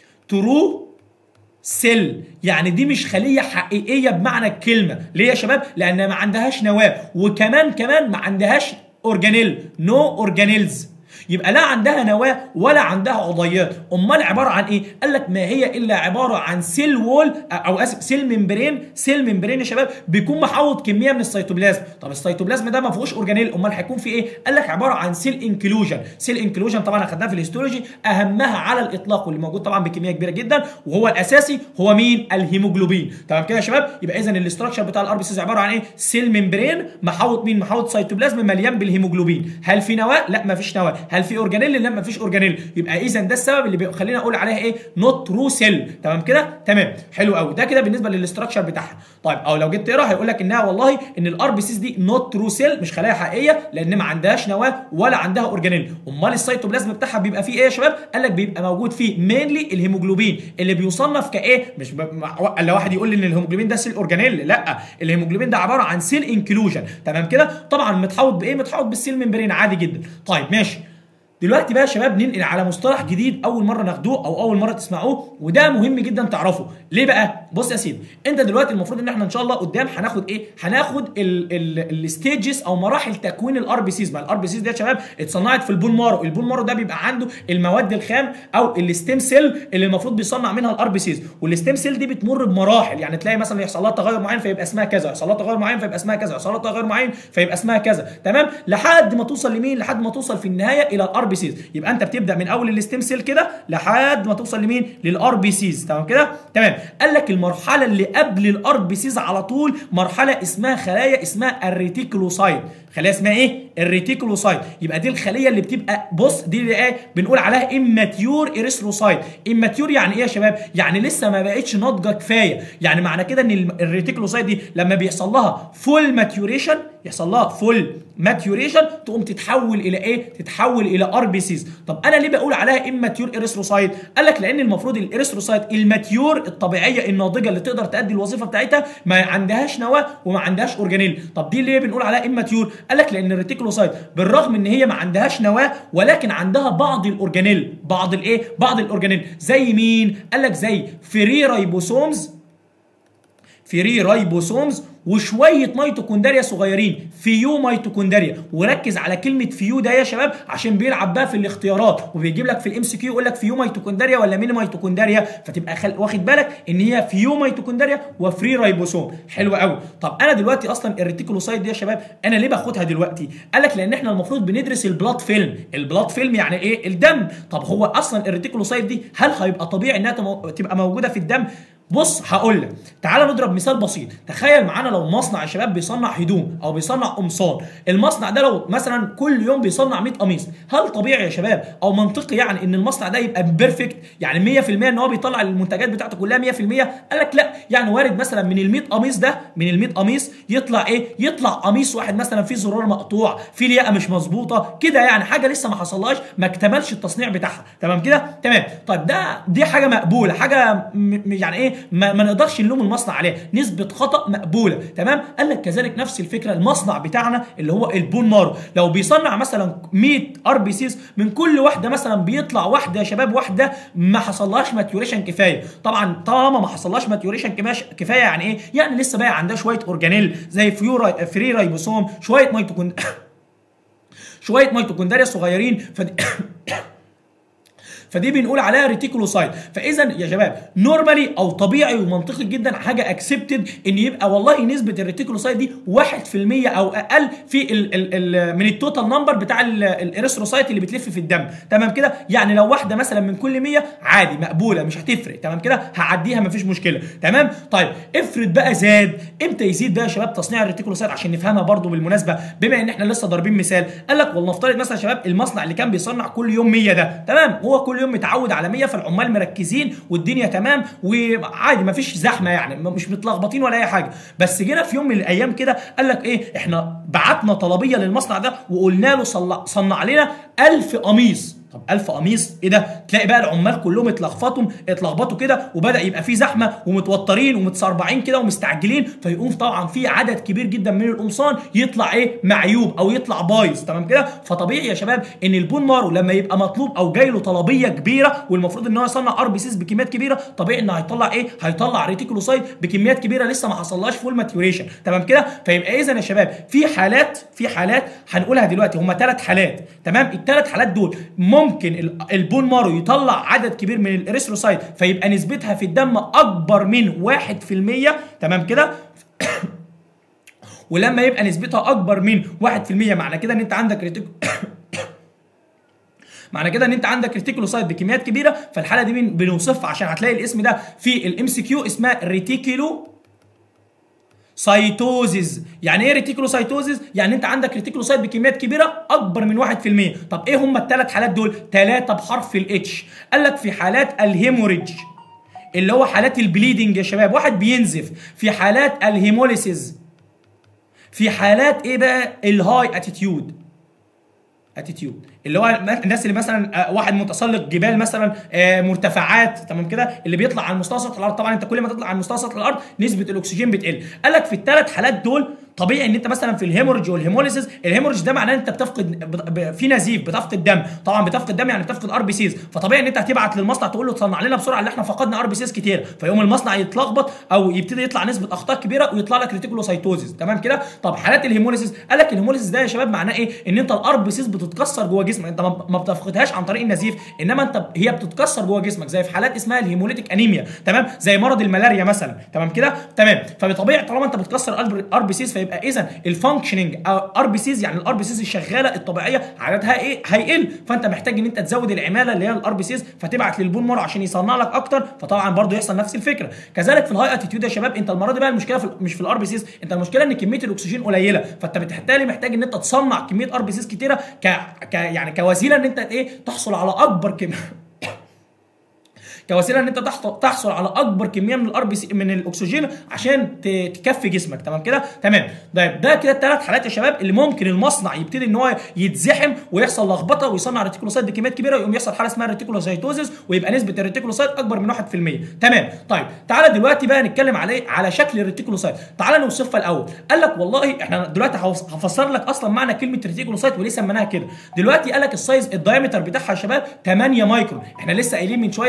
ترو سيل يعني دي مش خليه حقيقيه بمعنى الكلمه ليه يا شباب لان ما عندهاش نواه وكمان كمان ما عندهاش اورجانيل نو اورجانيلز يبقى لا عندها نواه ولا عندها عضيات امال عباره عن ايه قال لك ما هي الا عباره عن سيل وول او اسف سيل ممبرين سيل ممبرين يا شباب بيكون محوط كميه من السيتوبلازم طب السيتوبلازم ده ما فيهوش اورجانيل امال هيكون في ايه قال لك عباره عن سيل انكلوجن سيل انكلوجن طبعا اخدناها في الهيستولوجي اهمها على الاطلاق واللي موجود طبعا بكميه كبيره جدا وهو الاساسي هو مين الهيموجلوبين تمام كده يا شباب يبقى اذا الاستراكشر بتاع الار بي سيز عباره عن ايه سيل ممبرين محوط مين محوط سيتوبلازم مليان بالهيموجلوبين هل في نواه لا ما فيش نواه هل في اورجانيل لا ما فيش اورجانيل يبقى اذا ده السبب اللي بيخلينا اقول عليها ايه نوت ترو سيل تمام كده تمام حلو قوي ده كده بالنسبه للاستراكشر بتاعها طيب او لو جيت تقرا هيقول لك انها والله ان الار بي سيز دي نوت ترو سيل مش خلايا حقيقيه لان ما عندهاش نواه ولا عندها اورجانيل امال السيتوبلازم بتاعها بيبقى فيه ايه يا شباب قال لك بيبقى موجود فيه مينلي الهيموجلوبين اللي بيصنف كايه مش ب... الا واحد يقول لي ان الهيموجلوبين ده سيل اورجانيل لا الهيموجلوبين ده عباره عن سيل انكلوجن تمام كده طبعا متحوط بايه متحوط بالسيل ممبرين عادي جدا طيب ماشي دلوقتي بقى يا شباب ننقل على مصطلح جديد اول مره ناخدوه او اول مره تسمعوه وده مهم جدا تعرفه ليه بقى بص يا سيدي انت دلوقتي المفروض ان احنا ان شاء الله قدام هناخد ايه هناخد الستيجز او مراحل تكوين الار بي سيز ما الار بي سيز دي يا شباب اتصنعت في البون مارو البون مارو ده بيبقى عنده المواد الخام او الستيم سيل اللي المفروض بيصنع منها الار بي سيز والستيم سيل دي بتمر بمراحل يعني تلاقي مثلا يحصل لها تغير معين فيبقى اسمها كذا يحصل لها تغير معين فيبقى اسمها كذا يحصل لها تغير معين فيبقى اسمها كذا تمام لحد ما توصل لمين لحد ما توصل في النهايه الى الار بي سيز يبقى انت بتبدا من اول الستيم سيل كده لحد ما توصل لمين للار بي سيز تمام كده تمام قال لك المرحله اللي قبل الار بي سيز على طول مرحله اسمها خلايا اسمها الريتيكولوسايت خليه اسمها ايه الريتيكولوسايت يبقى دي الخليه اللي بتبقى بص دي اللي ايه بنقول عليها اماتيور اريثروسايت اماتيور يعني ايه يا شباب يعني لسه ما بقتش ناضجه كفايه يعني معنى كده ان الريتيكولوسايت دي لما بيحصل لها فول ماتيوريشن يحصل لها فول ماتيوريشن تقوم تتحول الى ايه تتحول الى ار بي سيز طب انا ليه بقول عليها اماتيور اريثروسايت قال لك لان المفروض الاريثروسايت الماتيور الطبيعيه الناضجه اللي تقدر تؤدي الوظيفه بتاعتها ما عندهاش نواه وما عندهاش اورجانيل طب دي ليه بنقول عليها اماتيور قال لك لان الريتيكولوسايت بالرغم ان هي ما عندهاش نواه ولكن عندها بعض الاورجانيل بعض الايه بعض الاورجانيل زي مين قال لك زي فري رايبوسومز فري رايبوسومز وشويه ميتوكوندريا صغيرين فيو ميتوكوندريا وركز على كلمه فيو ده يا شباب عشان بيلعب بقى في الاختيارات وبيجيب لك في الام سي كيو يقول لك فيو ميتوكوندريا ولا ميني ميتوكوندريا فتبقى خل... واخد بالك ان هي فيو ميتوكوندريا وفري رايبوسوم حلو قوي طب انا دلوقتي اصلا الريتيكولوسايت دي يا شباب انا ليه باخدها دلوقتي قال لك لان احنا المفروض بندرس البلاد فيلم البلاد فيلم يعني ايه الدم طب هو اصلا الريتيكولوسايت دي هل هيبقى طبيعي انها تبقى موجوده في الدم بص هقول لك تعال نضرب مثال بسيط تخيل معانا لو مصنع يا شباب بيصنع هدوم او بيصنع قمصان المصنع ده لو مثلا كل يوم بيصنع 100 قميص هل طبيعي يا شباب او منطقي يعني ان المصنع ده يبقى بيرفكت يعني 100% ان هو بيطلع المنتجات بتاعته كلها 100% قال لك لا يعني وارد مثلا من ال 100 قميص ده من ال 100 قميص يطلع ايه يطلع قميص واحد مثلا فيه زرار مقطوع فيه الياقه مش مظبوطه كده يعني حاجه لسه ما حصلهاش ما اكتملش التصنيع بتاعها تمام كده تمام طيب ده دي حاجه مقبوله حاجه يعني ايه ما, ما نقدرش نلوم المصنع عليها نسبه خطا مقبوله تمام قال لك كذلك نفس الفكره المصنع بتاعنا اللي هو البون مارو لو بيصنع مثلا 100 ار بي سيز من كل واحده مثلا بيطلع واحده يا شباب واحده ما حصلهاش ماتيوريشن كفايه طبعا طالما ما حصلهاش ماتيوريشن كفايه يعني ايه يعني لسه بقى عندها شويه اورجانيل زي فيو راي فري رايبوسوم شويه ميتوكوند شويه ميتوكوندريا صغيرين فدي فدي بنقول عليها ريتيكولوسايت فاذا يا شباب نورمالي او طبيعي ومنطقي جدا حاجه اكسبتد ان يبقى والله نسبه الريتيكولوسايت دي 1% او اقل في ال ال ال من التوتال نمبر بتاع الاريثروسايت اللي بتلف في الدم تمام كده يعني لو واحده مثلا من كل 100 عادي مقبوله مش هتفرق تمام كده هعديها مفيش مشكله تمام طيب افرض بقى زاد امتى يزيد ده يا شباب تصنيع الريتيكولوسايت عشان نفهمها برضو بالمناسبه بما ان احنا لسه ضاربين مثال قال لك ولنفترض مثلا يا شباب المصنع اللي كان بيصنع كل يوم 100 ده تمام هو كل يوم متعود على 100 فالعمال مركزين والدنيا تمام وعادي مفيش زحمه يعني مش متلخبطين ولا اي حاجه بس جينا في يوم من الايام كده قال لك ايه احنا بعتنا طلبيه للمصنع ده وقلنا له صنع, صنع لنا 1000 قميص طب 1000 قميص ايه ده؟ تلاقي بقى العمال كلهم اتلخبطوا اتلخبطوا كده وبدا يبقى في زحمه ومتوترين ومتصربعين كده ومستعجلين فيقوم طبعا في عدد كبير جدا من القمصان يطلع ايه؟ معيوب او يطلع بايظ تمام كده؟ فطبيعي يا شباب ان البون مارو لما يبقى مطلوب او جاي له طلبيه كبيره والمفروض ان هو يصنع ار بي سيس بكميات كبيره طبيعي انه هيطلع ايه؟ هيطلع ريتيكولوسايت بكميات كبيره لسه ما حصلهاش فول ماتيوريشن تمام كده؟ فيبقى اذا يا شباب في حالات في حالات هنقولها دلوقتي هم ثلاث حالات تمام؟ الثلاث حالات دول ممكن البون مارو يطلع عدد كبير من الاريثروسايت فيبقى نسبتها في الدم اكبر من 1% تمام كده ولما يبقى نسبتها اكبر من 1% معنى كده ان انت عندك ريتيكو معنى كده ان انت عندك ريتيكولوسايت بكميات كبيره فالحاله دي بنوصفها عشان هتلاقي الاسم ده في الام سي كيو اسمها ريتيكولو سايتوزيز يعني ايه ريتيكولوسايتوزيز يعني انت عندك ريتيكولوسايت بكميات كبيره اكبر من 1% طب ايه هم الثلاث حالات دول ثلاثه بحرف الاتش قال لك في حالات الهيموريدج اللي هو حالات البليدنج يا شباب واحد بينزف في حالات الهيموليسيز في حالات ايه بقى الهاي اتيتيود اتيتيود اللي هو الناس اللي مثلا واحد متسلق جبال مثلا مرتفعات تمام كده اللي بيطلع على مستوى سطح الارض طبعا انت كل ما تطلع على مستوى سطح الارض نسبه الاكسجين بتقل قال لك في الثلاث حالات دول طبيعي ان انت مثلا في الهيموريدج والهيموليسيس الهيموريدج ده معناه ان انت بتفقد في نزيف بتفقد دم طبعا بتفقد دم يعني بتفقد ار بي سيز فطبيعي ان انت هتبعت للمصنع تقول له تصنع لنا بسرعه اللي احنا فقدنا ار بي سيز كتير فيقوم المصنع يتلخبط او يبتدي يطلع نسبه اخطاء كبيره ويطلع لك ريتيكولوسايتوزيس تمام كده طب حالات الهيموليسيس قال لك الهيموليسيس ده يا شباب معناه ايه ان انت الار بي سيز بتتكسر جوه جسمك انت ما بتفقدهاش عن طريق النزيف انما انت هي بتتكسر جوه جسمك زي في حالات اسمها الهيموليتيك انيميا تمام زي مرض الملاريا مثلا تمام كده تمام فبطبيعي طالما انت بتكسر ار بي سيز فيبقى اذا الفانكشننج ار بي سيز يعني الار بي سيز الشغاله الطبيعيه عددها ايه هيقل فانت محتاج ان انت تزود العماله اللي هي الار بي سيز فتبعت للبون مارو عشان يصنع لك اكتر فطبعا برضه يحصل نفس الفكره كذلك في الهاي اتيتيود يا شباب انت المره دي بقى المشكله في مش في الار بي سيز انت المشكله ان كميه الاكسجين قليله فانت بالتالي محتاج ان انت تصنع كميه ار بي سيز كتيره ك... ك يعني كوسيله ان انت ايه تحصل على اكبر كميه كوسيله ان انت تحصل على اكبر كميه من الار بي من الاكسجين عشان تكفي جسمك تمام كده تمام طيب ده كده الثلاث حالات يا شباب اللي ممكن المصنع يبتدي ان هو يتزحم ويحصل لخبطه ويصنع ريتيكولوسايت بكميات كبيره ويقوم يحصل حاله اسمها ريتيكولوسايتوزيس ويبقى نسبه الريتيكولوسايت اكبر من 1% تمام طيب تعالى دلوقتي بقى نتكلم عليه على شكل الريتيكولوسايت تعالى نوصفها الاول قال لك والله احنا دلوقتي هفسر لك اصلا معنى كلمه ريتيكولوسايت وليه سميناها كده دلوقتي قال لك السايز الدايمتر بتاعها يا شباب 8 مايكرون احنا لسه قايلين من شويه ان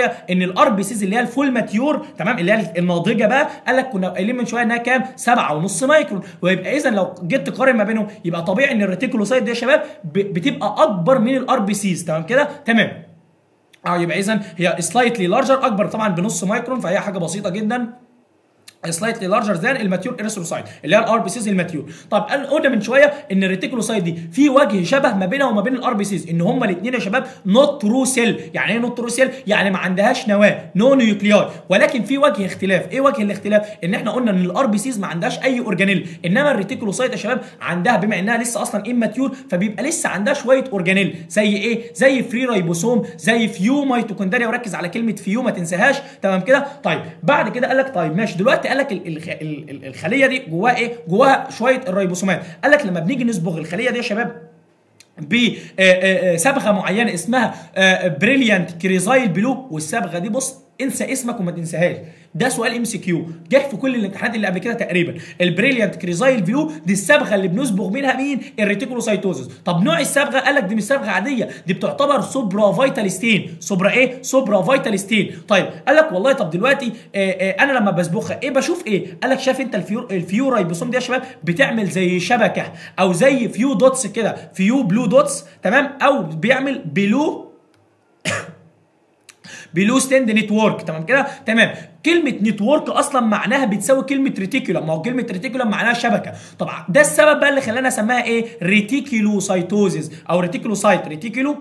الار بي سيز اللي هي الفول ماتيور تمام اللي هي الناضجه بقى قال لك كنا قايلين من شويه انها كام 7.5 مايكرون ويبقى اذا لو جيت تقارن ما بينهم يبقى طبيعي ان الريتيكولوسايت دي يا شباب ب- بتبقى اكبر من الار بي سيز تمام كده تمام اه يبقى اذا هي سلايتلي لارجر اكبر طبعا بنص مايكرون فهي حاجه بسيطه جدا سلايتلي لارجر ذان الماتيور اريثروسايت اللي هي الار بي سيز الماتيور طب قال- قلنا من شويه ان الريتيكولوسايت دي في وجه شبه ما بينها وما بين الار بي سيز ان هما الاثنين يا شباب نوت ترو سيل يعني ايه نوت ترو سيل يعني ما عندهاش نواه نو نيوكلياي ولكن في وجه اختلاف ايه وجه الاختلاف ان احنا قلنا ان الار بي سيز ما عندهاش اي اورجانيل انما الريتيكولوسايت يا شباب عندها بما انها لسه اصلا اماتيور فبيبقى لسه عندها شويه اورجانيل زي ايه زي فري رايبوسوم زي فيو ميتوكوندريا وركز على كلمه فيو ما تنساهاش تمام كده طيب بعد كده قال لك طيب ماشي دلوقتي قال لك ال- ال- ال- ال- الخليه دي جواها ايه جواها شويه الريبوسومات قال لك لما بنيجي نصبغ الخليه دي يا شباب بصبغه معينه اسمها بريليانت كريزايل بلو والصبغه دي بص انسى اسمك وما تنساهاش ده سؤال ام سي كيو جه في كل الامتحانات اللي قبل كده تقريبا البريليانت كريزايل بلو دي الصبغه اللي بنصبغ منها مين الريتيكولوسايتوزس طب نوع الصبغه قال لك دي مش صبغه عاديه دي بتعتبر سوبرا فيتال ستين سوبرا ايه سوبرا فيتال ستين طيب قال لك والله طب دلوقتي آه آه انا لما بصبغها ايه بشوف ايه قال لك شايف انت الفيو الفيو رايبوسوم دي يا شباب بتعمل زي شبكه او زي فيو دوتس كده فيو بلو دوتس تمام او بيعمل بلو بلو ستاند نتورك تمام كده تمام كلمه نتورك اصلا معناها بتساوي كلمه ريتيكولم ما هو كلمه ريتيكولم معناها شبكه طبعا ده السبب بقى اللي خلانا اسميها ايه ريتيكولوسايتوزيس او ريتيكولوسايت ريتيكولو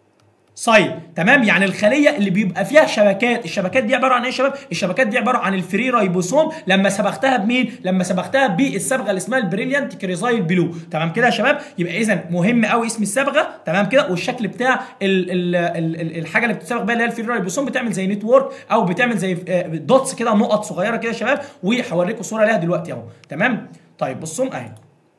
سايت تمام يعني الخليه اللي بيبقى فيها شبكات الشبكات دي عباره عن ايه يا شباب الشبكات دي عباره عن الفري رايبوسوم لما صبغتها بمين لما صبغتها بالصبغه اللي اسمها البريليانت كريزايل بلو تمام كده يا شباب يبقى اذا مهم قوي اسم الصبغه تمام كده والشكل بتاع ال ال ال ال الحاجه اللي بتتصبغ بيها اللي هي الفري رايبوسوم بتعمل زي نتورك او بتعمل زي دوتس كده نقط صغيره كده يا شباب وهوريكم صوره ليها دلوقتي اهو تمام طيب بصوا اهي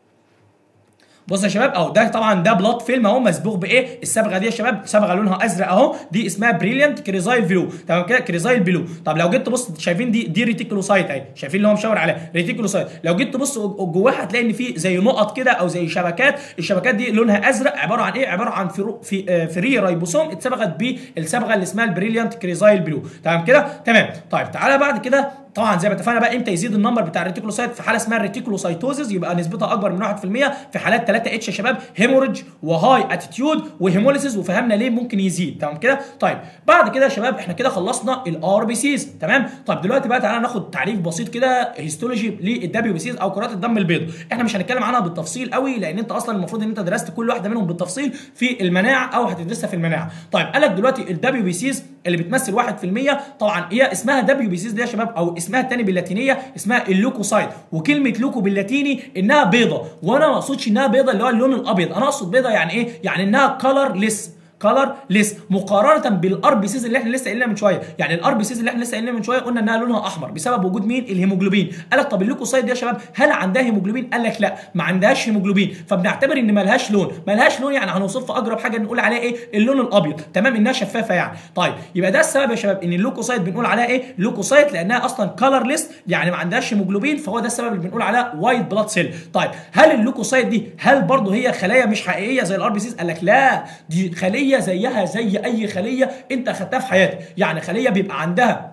بص يا شباب اهو ده طبعا ده بلوت فيلم اهو مسبوغ بايه الصبغه دي يا شباب صبغه لونها ازرق اهو دي اسمها بريليانت كريزايل بلو تمام كده كريزايل بلو طب لو جيت تبص شايفين دي دي ريتيكولوسايت اهي شايفين اللي هو مشاور عليها ريتيكولوسايت لو جيت تبص جواها هتلاقي ان في زي نقط كده او زي شبكات الشبكات دي لونها ازرق عباره عن ايه عباره عن فرو في آه فري رايبوسوم اتصبغت بالصبغه اللي اسمها البريليانت كريزايل بلو تمام كده تمام طيب تعالى بعد كده طبعا زي ما اتفقنا بقى امتى يزيد النمبر بتاع الريتيكولوسايت في حاله اسمها الريتيكولوسايتوزيس يبقى نسبتها اكبر من 1% في حالات 3 اتش يا شباب هيموريدج وهاي اتيتيود وهيموليسيس وفهمنا ليه ممكن يزيد تمام كده طيب بعد كده يا شباب احنا كده خلصنا الار بي سيز تمام طيب دلوقتي بقى تعالى ناخد تعريف بسيط كده هيستولوجي للدبليو بي سيز او كرات الدم البيضاء احنا مش هنتكلم عنها بالتفصيل قوي لان انت اصلا المفروض ان انت درست كل واحده منهم بالتفصيل في المناعه او هتدرسها في المناعه طيب قال لك دلوقتي الدبليو بي سيز اللي بتمثل 1% طبعا هي اسمها دبليو بي سيز دي يا شباب او اسمها الثاني باللاتينيه اسمها اللوكوسايت وكلمه لوكو باللاتيني انها بيضه وانا ما اقصدش انها بيضه اللي هو اللون الابيض انا اقصد بيضه يعني ايه يعني انها كلر ليس كلر ليس مقارنه بالار بي سيز اللي احنا لسه قايلينها من شويه يعني الار بي سيز اللي احنا لسه قايلينها من شويه قلنا انها لونها احمر بسبب وجود مين الهيموجلوبين قال لك طب اللوكوسايت دي يا شباب هل عندها هيموجلوبين قال لك لا ما عندهاش هيموجلوبين فبنعتبر ان مالهاش لون مالهاش لون يعني هنوصفها اقرب حاجه نقول عليها ايه اللون الابيض تمام انها شفافه يعني طيب يبقى ده السبب يا شباب ان اللوكوسايت بنقول عليها ايه لوكوسايت لانها اصلا كلرليس يعني ما عندهاش هيموجلوبين فهو ده السبب اللي بنقول عليها وايت بلاد سيل طيب هل اللوكوسايت دي هل برضه هي خلايا مش حقيقيه زي الار بي سيز قال لك لا دي خليه زيها زي اي خليه انت اخدتها في حياتك يعني خليه بيبقى عندها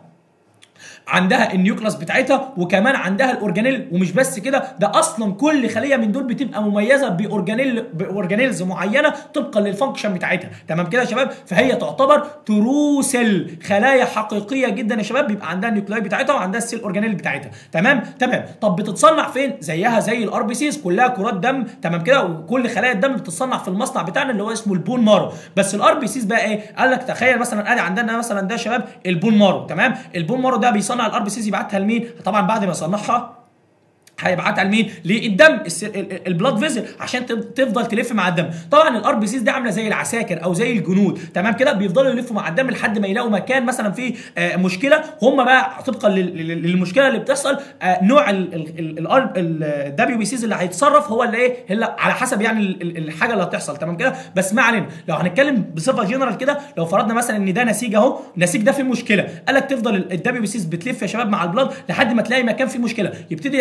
عندها النيوكلاس بتاعتها وكمان عندها الاورجانيل ومش بس كده ده اصلا كل خليه من دول بتبقى مميزه باورجانيل باورجانيلز معينه طبقا للفانكشن بتاعتها تمام كده يا شباب فهي تعتبر تروسل خلايا حقيقيه جدا يا شباب بيبقى عندها النيوكلاي بتاعتها وعندها السيل اورجانيل بتاعتها تمام تمام طب بتصنع فين زيها زي الار بي سيز كلها كرات دم تمام كده وكل خلايا الدم بتتصنع في المصنع بتاعنا اللي هو اسمه البون مارو بس الار بي سيز بقى ايه قال لك تخيل مثلا ادي عندنا مثلا ده يا شباب البون مارو تمام البون مارو ده بيصنع الار بي سيز يبعتها لمين طبعا بعد ما يصنعها هيبعتها لمين؟ للدم البلاد فيزل عشان تفضل تلف مع الدم، طبعا الار بي سيز دي عامله زي العساكر او زي الجنود، تمام كده بيفضلوا يلفوا مع الدم لحد ما يلاقوا مكان مثلا فيه آه مشكله هم بقى طبقا للمشكله اللي بتحصل آه نوع الدبليو بي سيز اللي هيتصرف هو اللي ايه على حسب يعني الحاجه اللي هتحصل تمام كده بس ما علينا لو هنتكلم بصفه جنرال كده لو فرضنا مثلا ان ده نسيج اهو النسيج ده فيه مشكله قال لك تفضل الدبليو بي سيز بتلف يا شباب مع البلاد لحد ما تلاقي مكان فيه مشكله يبتدي يحصل لها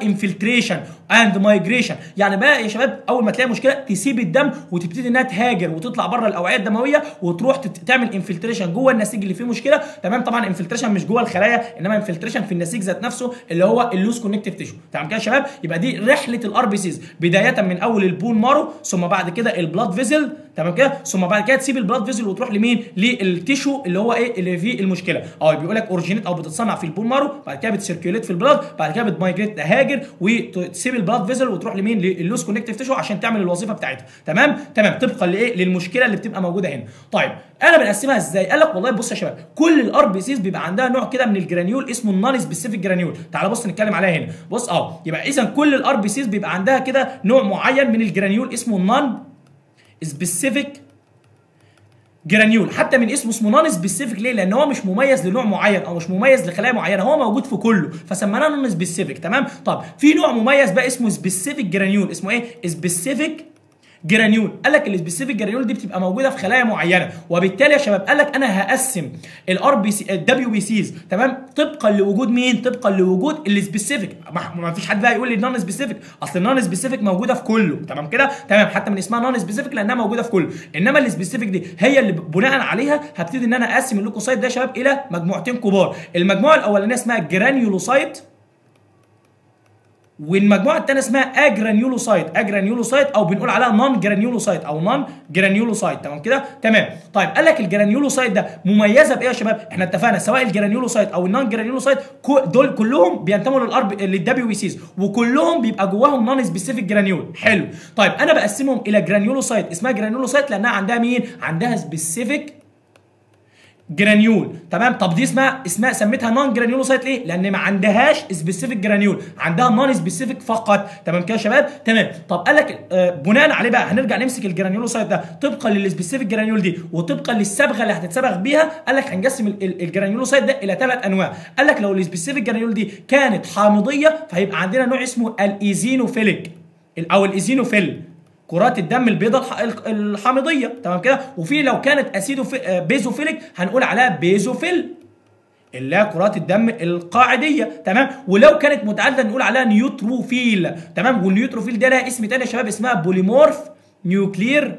انفلتريشن اند مايجريشن يعني بقى يا شباب اول ما تلاقي مشكله تسيب الدم وتبتدي انها تهاجر وتطلع بره الاوعيه الدمويه وتروح تت- تعمل انفلتريشن جوه النسيج اللي فيه مشكله تمام طبعا انفلتريشن مش جوه الخلايا انما انفلتريشن في النسيج ذات نفسه اللي هو اللوز كونكتيف تيشو تمام كده يا شباب يبقى دي رحله الار بي سيز بدايه من اول البون مارو ثم بعد كده البلاد فيزل تمام كده ثم بعد كده تسيب البلاد فيزل وتروح لمين للتيشو اللي هو ايه اللي فيه المشكله اه بيقول لك اوريجينيت او بتتصنع في البون مارو بعد كده بتسيركيوليت في البلاد بعد كده بتمايجريت تهاجر وتسيب البلاد فيزل وتروح لمين للوز كونكتيف تيشو عشان تعمل الوظيفه بتاعتها تمام تمام طبقا لايه للمشكله اللي بتبقى موجوده هنا طيب انا بنقسمها ازاي قال لك والله بص يا شباب كل الار بي سيز بيبقى عندها نوع كده من الجرانيول اسمه النون سبيسيفيك جرانيول تعال بص نتكلم عليها هنا بص اه يبقى اذا كل الار بي سيز بيبقى عندها كده نوع معين من الجرانيول اسمه النون سبيسيفيك جرانيول حتى من اسمه اسمه نون سبيسيفيك ليه؟ لان هو مش مميز لنوع معين او مش مميز لخلايا معينه هو موجود في كله فسميناه نون سبيسيفيك تمام؟ طب في نوع مميز بقى اسمه سبيسيفيك جرانيول اسمه ايه؟ سبيسيفيك جرانيول قال لك السبيسيفيك جرانيول دي بتبقى موجوده في خلايا معينه وبالتالي يا شباب قال لك انا هقسم الار بي سي الدبليو بي سيز تمام طبقا لوجود مين طبقا لوجود السبيسيفيك ما ما فيش حد بقى يقول لي نون سبيسيفيك اصل النون سبيسيفيك موجوده في كله تمام كده تمام حتى من اسمها نون سبيسيفيك لانها موجوده في كله انما السبيسيفيك دي هي اللي بناء عليها هبتدي ان انا اقسم اللوكوسايت ده يا شباب الى مجموعتين كبار المجموعه الاولانيه اسمها جرانيولوسايت والمجموعه الثانيه اسمها اجرانيولوسايت اجرانيولوسايت او بنقول عليها نون جرانيولوسايت او نون جرانيولوسايت تمام كده تمام طيب قال لك الجرانيولوسايت ده مميزه بايه يا شباب احنا اتفقنا سواء الجرانيولوسايت او النون جرانيولوسايت كو- دول كلهم بينتموا للارب للدبليو سيز وكلهم بيبقى جواهم نون سبيسيفيك جرانيول حلو طيب انا بقسمهم الى جرانيولوسايت اسمها جرانيولوسايت لانها عندها مين عندها سبيسيفيك جرانيول تمام طب دي اسمها اسمها سميتها نون جرانيولوسايت ليه لان ما عندهاش سبيسيفيك جرانيول عندها نون سبيسيفيك فقط تمام كده يا شباب تمام طب قال لك آه بناء عليه بقى هنرجع نمسك الجرانيولوسايت ده طبقا للسبيسيفيك جرانيول دي وطبقا للصبغه اللي هتتصبغ بيها قال لك هنقسم ال- ال- الجرانيولوسايت ده الى ثلاث انواع قال لك لو السبيسيفيك جرانيول دي كانت حامضيه فهيبقى عندنا نوع اسمه الايزينوفيليك ال- او الايزينوفيل كرات الدم البيضاء الح- الح- الحامضيه تمام كده وفي لو كانت اسيدو بيزوفيليك هنقول عليها بيزوفيل اللي هي كرات الدم القاعديه تمام ولو كانت متعدده نقول عليها نيوتروفيل تمام والنيوتروفيل ده لها اسم تاني يا شباب اسمها بوليمورف نيوكلير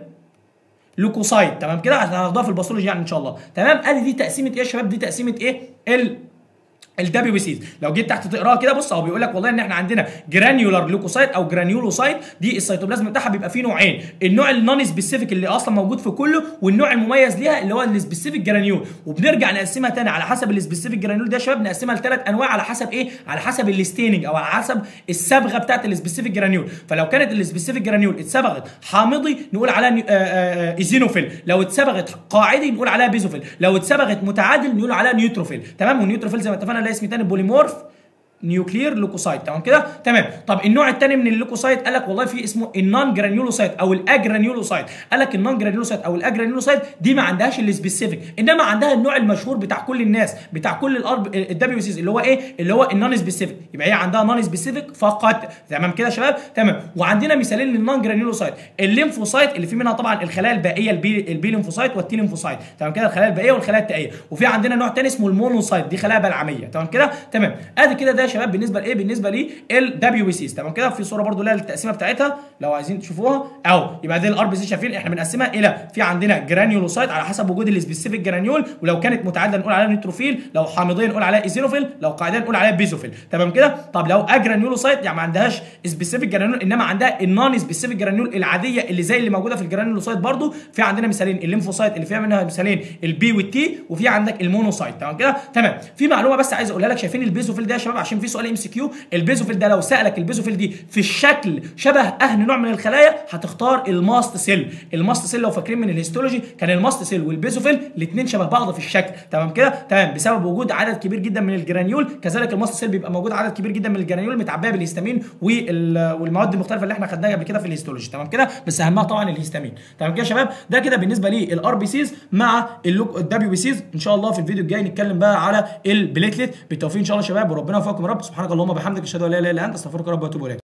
لوكوسايت تمام كده عشان هناخدها في الباثولوجي يعني ان شاء الله تمام ادي دي تقسيمه ايه يا شباب دي تقسيمه ايه ال الدبليو بي سيز لو جيت تحت تقراها كده بص هو بيقول لك والله ان احنا عندنا جرانيولار لوكوسايت او جرانيولوسايت دي السيتوبلازم بتاعها بيبقى فيه نوعين النوع النون سبيسيفيك اللي اصلا موجود في كله والنوع المميز ليها اللي هو السبيسيفيك جرانيول وبنرجع نقسمها تاني على حسب السبيسيفيك جرانيول ده يا شباب نقسمها لثلاث انواع على حسب ايه على حسب الستيننج او على حسب الصبغه بتاعت السبيسيفيك جرانيول فلو كانت السبيسيفيك جرانيول اتصبغت حامضي نقول عليها نيو- آه، آه، آه، ايزينوفيل لو اتصبغت قاعدي نقول عليها بيزوفيل لو اتصبغت متعادل نقول عليها نيوتروفيل تمام والنيوتروفيل زي ما اتفقنا لها اسم تاني بوليمورف نيوكلير لوكوسايت تمام كده تمام طب النوع الثاني من اللوكوسايت قال لك والله في اسمه النون جرانيولوسايت او الاجرانيولوسايت قال لك النون جرانيولوسايت او الاجرانيولوسايت دي ما عندهاش السبيسيفيك انما عندها النوع المشهور بتاع كل الناس بتاع كل الارب الدبليو سيز اللي هو ايه اللي هو النون سبيسيفيك يبقى هي عندها نون سبيسيفيك فقط تمام كده يا شباب تمام وعندنا مثالين للنون جرانيولوسايت الليمفوسايت اللي في منها طبعا الخلايا البائيه البي البي ليمفوسايت والتي ليمفوسايت تمام كده الخلايا البائيه والخلايا التائيه وفي عندنا نوع ثاني اسمه المونوسايت دي خلايا بلعميه تمام كده تمام ادي كده ده يا شباب بالنسبه لايه بالنسبه لي الدبليو بي سيز تمام كده في صوره برده لها التقسيمه بتاعتها لو عايزين تشوفوها اهو يبقى دي الار بي سي شايفين احنا بنقسمها الى في عندنا جرانيولوسايت على حسب وجود السبيسيفيك جرانيول ولو كانت متعادله نقول عليها نيتروفيل لو حامضيه نقول عليها ايزينوفيل لو قاعديه نقول عليها بيزوفيل تمام كده طب لو اجرانيولوسايت يعني ما عندهاش سبيسيفيك جرانيول انما عندها النون سبيسيفيك جرانيول العاديه اللي زي اللي موجوده في الجرانيولوسايت برضو في عندنا مثالين الليمفوسايت اللي فيها منها مثالين البي والتي وفي عندك المونوسايت تمام كده تمام في معلومه بس عايز اقولها لك شايفين البيزوفيل ده يا شباب عشان في سؤال ام سي كيو البيزوفيل ده لو سالك البيزوفيل دي في الشكل شبه اهل نوع من الخلايا هتختار الماست سيل الماست سيل لو فاكرين من الهيستولوجي كان الماست سيل والبيزوفيل الاثنين شبه بعض في الشكل تمام كده تمام بسبب وجود عدد كبير جدا من الجرانيول كذلك الماست سيل بيبقى موجود عدد كبير جدا من الجرانيول متعبيه بالهستامين وال- والمواد المختلفه اللي احنا خدناها قبل كده في الهيستولوجي تمام كده بس اهمها طبعا الهستامين تمام كده يا شباب ده كده بالنسبه لي الار بي سيز مع الدبليو بي سيز ان شاء الله في الفيديو الجاي نتكلم بقى على البليتلت بالتوفيق ان شاء الله يا شباب وربنا يوفقكم يا رب سبحانك اللهم وبحمدك اشهد ان لا اله الا انت استغفرك يا رب واتوب اليك